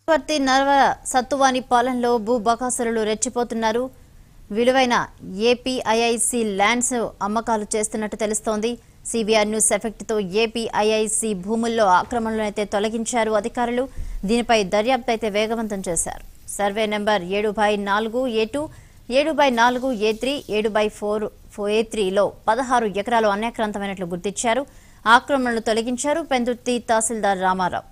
పర్తి నర్వ సత్తువాని పాలనలో భూ బకాసురులు రెచ్చిపోతున్నారు విలువైన ఏపీఐఐసి ల్యాండ్స్ అమ్మకాలు చేస్తున్నట్టు తెలుస్తోంది సిబిఆర్ న్యూస్ ఎఫెక్ట్తో ఏపీఐఐసి భూముల్లో ఆక్రమణలను అయితే తొలగించారు అధికారులు దీనిపై దర్యాప్తు అయితే వేగవంతం చేశారు సర్వే నెంబర్ ఏడు బై నాలుగు ఏ టూ ఏడు బై నాలుగు ఏ త్రీ ఏడు బై ఫోర్ ఫోర్ ఏ త్రీలో పదహారు ఎకరాలు అన్యాక్రాంతమైనట్లు గుర్తించారు ఆక్రమణలు తొలగించారు పెందుర్తి తహసీల్దార్ రామారావు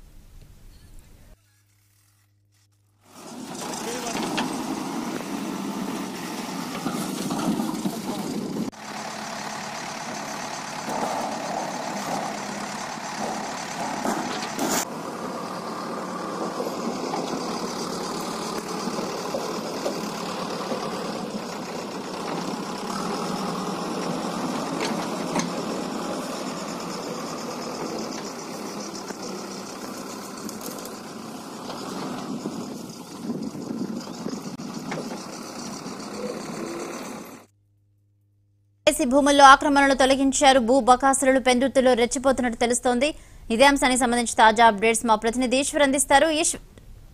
ఏసీ భూముల్లో ఆక్రమణలు తొలగించారు భూ బకాసురులు పెందుర్తిలో రెచ్చిపోతున్నట్టు తెలుస్తోంది ఇదే అంశానికి సంబంధించి తాజా అప్డేట్స్ మా ప్రతినిధి ఈశ్వర్ అందిస్తారు ఈశ్వర్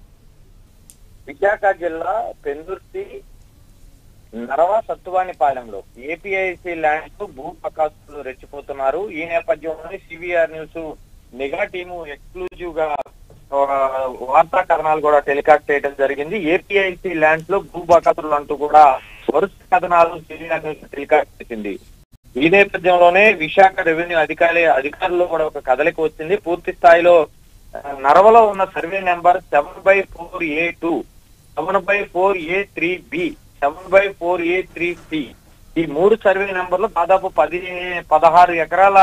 విశాఖ జిల్లా పెందుర్తి నరవ సత్తువానిపాలెంలో ఏపీఐసి ల్యాండ్స్ భూ పకాసులు రెచ్చిపోతున్నారు ఈ నేపథ్యంలోనే సివిఆర్ న్యూస్ నిఘా టీము ఎక్స్క్లూజివ్ గా ఆ, వార్తా కథనాలు కూడా టెలికాస్ట్ చేయడం జరిగింది ఏపీఐసి ల్యాండ్స్ లో భూ బకాసులు అంటూ కూడా వరుస కథనాలు సివిఆర్ న్యూస్ టెలికాస్ట్ చేసింది ఈ నేపథ్యంలోనే విశాఖ రెవెన్యూ అధికారి అధికారులు కూడా ఒక కదలిక వచ్చింది పూర్తి స్థాయిలో ఆ, నరవలో ఉన్న survey number seven by four A two seven by four A three B seven by four A three C ఈ మూడు సర్వే నెంబర్లు దాదాపు పది పదహారు ఎకరాల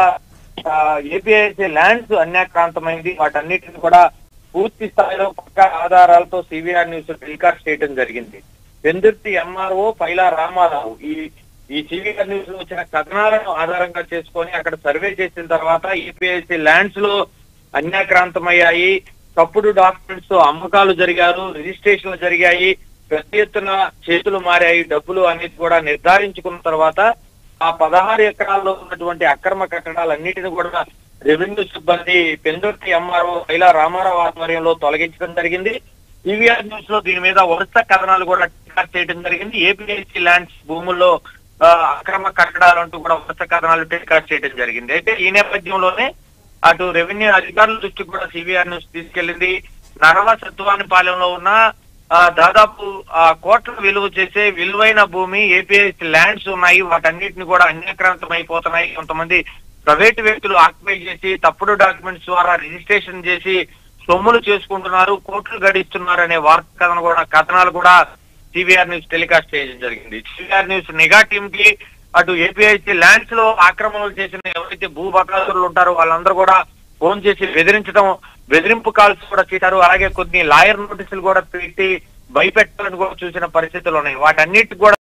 ఏపీఐసి ల్యాండ్స్ అన్యాక్రాంతమైంది వాటన్నిటిని కూడా పూర్తి స్థాయిలో పక్క ఆధారాలతో సివిఆర్ న్యూస్ టెలికాస్ట్ చేయడం జరిగింది పెందుర్తి ఎంఆర్ఓ పైలా రామారావు ఈ ఈ సివిఆర్ న్యూస్ లో వచ్చిన కథనాలను ఆధారంగా చేసుకొని అక్కడ సర్వే చేసిన తర్వాత ఏపీఐసి ల్యాండ్స్ లో అన్యాక్రాంతమయ్యాయి తప్పుడు డాక్యుమెంట్స్ తో అమ్మకాలు జరిగారు రిజిస్ట్రేషన్లు జరిగాయి పెద్ద ఎత్తున చేతులు మారాయి డబ్బులు అనేది కూడా నిర్ధారించుకున్న తర్వాత ఆ పదహారు ఎకరాల్లో ఉన్నటువంటి అక్రమ కట్టడాలన్నిటిని కూడా రెవెన్యూ సిబ్బంది పెందుర్తి ఎంఆర్ఓ ఇలా రామారావు ఆధ్వర్యంలో తొలగించడం జరిగింది టీవీఆర్ న్యూస్ లో దీని మీద వరుస కథనాలు కూడా టెలికాస్ట్ చేయడం జరిగింది ఏపీఐసి ల్యాండ్స్ భూముల్లో ఆ, అక్రమ కట్టడాలంటూ కూడా వరుస కథనాలు టెలికాస్ట్ చేయడం జరిగింది అయితే ఈ నేపథ్యంలోనే అటు రెవెన్యూ అధికారుల దృష్టికి కూడా సిబిఆర్ న్యూస్ తీసుకెళ్లింది నరవ సత్తువానిపాలెంలో ఉన్న ఆ, దాదాపు ఆ, కోట్ల విలువ చేసే విలువైన భూమి ఏపీఎస్ ల్యాండ్స్ ఉన్నాయి వాటన్నిటిని కూడా అన్యాక్రాంతం అయిపోతున్నాయి కొంతమంది ప్రైవేట్ వ్యక్తులు ఆక్యుపై చేసి తప్పుడు డాక్యుమెంట్స్ ద్వారా రిజిస్ట్రేషన్ చేసి సొమ్ములు చేసుకుంటున్నారు కోట్లు గడిస్తున్నారు అనే వార్త కథను కూడా కథనాలు కూడా సిబిఆర్ న్యూస్ టెలికాస్ట్ చేయడం జరిగింది సిబిఆర్ న్యూస్ నిఘా టీమ్ కి అటు ఏపీఐసి ల్యాండ్స్ లో ఆక్రమణలు చేసిన ఎవరైతే భూ బకాసురులు ఉంటారో వాళ్ళందరూ కూడా ఫోన్ చేసి బెదిరించడం బెదిరింపు కాల్స్ కూడా చేశారు అలాగే కొన్ని లాయర్ నోటీసులు కూడా పెట్టి భయపెట్టాలని కూడా చూసిన పరిస్థితులు ఉన్నాయి వాటన్నిటి కూడా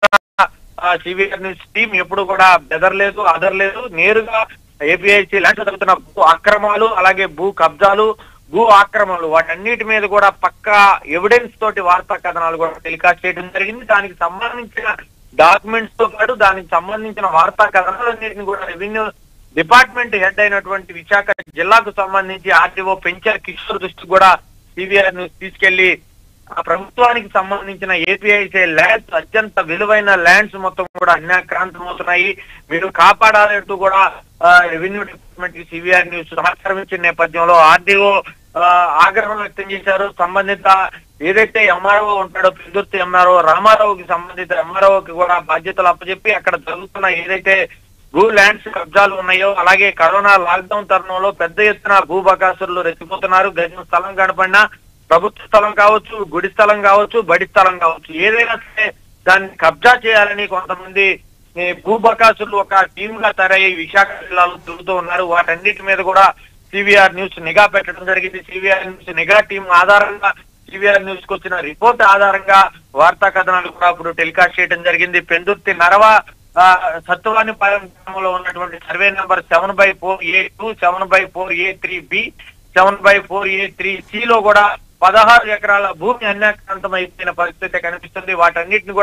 సిబిఆర్ న్యూస్ టీం ఎప్పుడు కూడా బెదరలేదు అదరలేదు నేరుగా ఏపీఐసి ల్యాండ్స్ జరుగుతున్న భూ అక్రమాలు అలాగే భూ కబ్జాలు భూ ఆక్రమణలు వాటన్నిటి మీద కూడా పక్కా ఎవిడెన్స్ తోటి వార్తా కథనాలు కూడా టెలికాస్ట్ చేయడం జరిగింది దానికి సంబంధించిన డాక్యుమెంట్స్ తో పాటు దానికి సంబంధించిన వార్తా కథనాలన్నింటిని కూడా రెవెన్యూ డిపార్ట్మెంట్ హెడ్ అయినటువంటి విశాఖ జిల్లాకు సంబంధించి ఆర్టీఓ పెంచర్ కిషోర్ దృష్టికి కూడా సిబిఆర్ న్యూస్ తీసుకెళ్లి ఆ ప్రభుత్వానికి సంబంధించిన ఏపీఐసీ ల్యాండ్స్ అత్యంత విలువైన ల్యాండ్స్ మొత్తం కూడా అన్యాక్రాంతం అవుతున్నాయి మీరు కాపాడాలంటూ కూడా ఆ, రెవెన్యూ డిపార్ట్మెంట్ కి సిబిఆర్ న్యూస్ సమాచారం ఇచ్చిన నేపథ్యంలో ఆర్డీఓ ఆగ్రహం వ్యక్తం చేశారు సంబంధిత ఏదైతే ఎంఆర్ఓ ఉంటాడో పెందుర్తి ఎంఆర్ఓ రామారావుకి సంబంధిత ఎంఆర్ఓకి కూడా బాధ్యతలు అప్పచెప్పి అక్కడ జరుగుతున్న ఏదైతే భూ ల్యాండ్స్ కబ్జాలు ఉన్నాయో అలాగే కరోనా లాక్డౌన్ తరుణంలో పెద్ద ఎత్తున భూ బకాసురులు రెచ్చిపోతున్నారు గజం స్థలం కనపడినా ప్రభుత్వ స్థలం కావచ్చు గుడి స్థలం కావచ్చు బడి స్థలం కావచ్చు ఏదైనా సరే దాన్ని కబ్జా చేయాలని కొంతమంది ఈ భూ బకాసులు ఒక టీమ్ గా తయారయ్యి విశాఖ జిల్లాలో తిరుగుతూ ఉన్నారు వాటన్నిటి మీద కూడా సివిఆర్ న్యూస్ నిఘా పెట్టడం జరిగింది సివిఆర్ న్యూస్ నిఘా టీం ఆధారంగా సివిఆర్ న్యూస్ కు వచ్చిన రిపోర్ట్ ఆధారంగా వార్తా కథనాలు కూడా ఇప్పుడు టెలికాస్ట్ చేయడం జరిగింది పెందుర్తి నరవ ఆ, సత్తువానిపాలెం గ్రామంలో ఉన్నటువంటి survey number seven by four A two seven by four A three B seven by four A three C లో కూడా పదహారు ఎకరాల భూమి అన్యాక్రాంతం అయిపోయిన పరిస్థితి కనిపిస్తుంది వాటన్నిటిని కూడా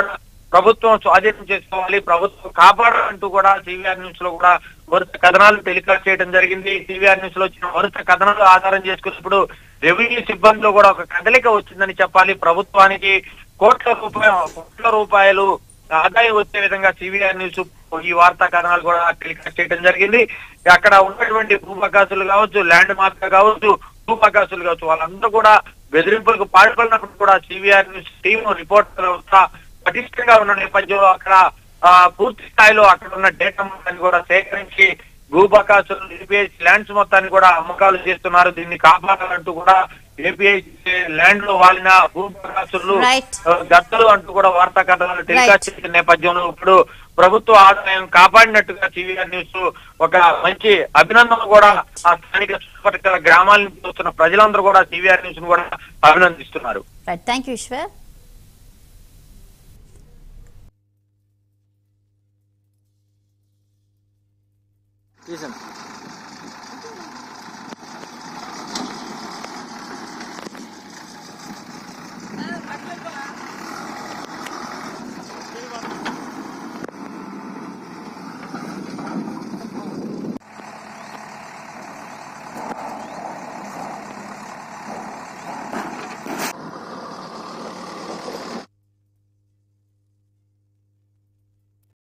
ప్రభుత్వం స్వాధీనం చేసుకోవాలి ప్రభుత్వం కాపాడాలంటూ కూడా సివిఆర్ న్యూస్ లో కూడా వరుస కథనాలు టెలికాస్ట్ చేయడం జరిగింది సివిఆర్ న్యూస్ లో వచ్చిన వరుస కథనాలు ఆధారం చేసుకున్నప్పుడు రెవెన్యూ సిబ్బందిలో కూడా ఒక కదలిక వచ్చిందని చెప్పాలి ప్రభుత్వానికి కోట్ల రూపాయ కోట్ల రూపాయలు ఆదాయం వచ్చే విధంగా సివిఆర్ న్యూస్ ఈ వార్తా కథనాలు కూడా టెలికాస్ట్ చేయడం జరిగింది అక్కడ ఉన్నటువంటి భూపకాసులు కావచ్చు ల్యాండ్ మార్క్ కావచ్చు భూపకాసులు కావచ్చు వాళ్ళందరూ కూడా బెదిరింపులకు పాల్పడినప్పుడు కూడా సివిఆర్ న్యూస్ టీం రిపోర్టర్ వ్యవస్థ పటిష్టంగా ఉన్న నేపథ్యంలో అక్కడ ఆ, పూర్తి స్థాయిలో అక్కడ ఉన్న డేటా మొత్తాన్ని కూడా సేకరించి భూపకాసులు ఏపీఐసి ల్యాండ్స్ మొత్తాన్ని కూడా అమ్మకాలు చేస్తున్నారు దీన్ని కాపాడాలంటూ కూడా ఏపీఐసి ల్యాండ్ లో వాలిన భూపకాసులు Right. గద్దలు అంటూ కూడా వార్తా కథనాలు టెలికాస్ట్ చేసిన నేపథ్యంలో ఇప్పుడు ప్రభుత్వ ఆదాయం కాపాడినట్టుగా సివిఆర్ న్యూస్ ఒక మంచి అభినందన కూడా ఆ స్థానిక చుట్టుపక్కల గ్రామాల నుంచి వస్తున్న ప్రజలందరూ కూడా సివిఆర్ న్యూస్ ను కూడా అభినందిస్తున్నారు రైట్ థ్యాంక్ యూ ఈశ్వర్ తీసాను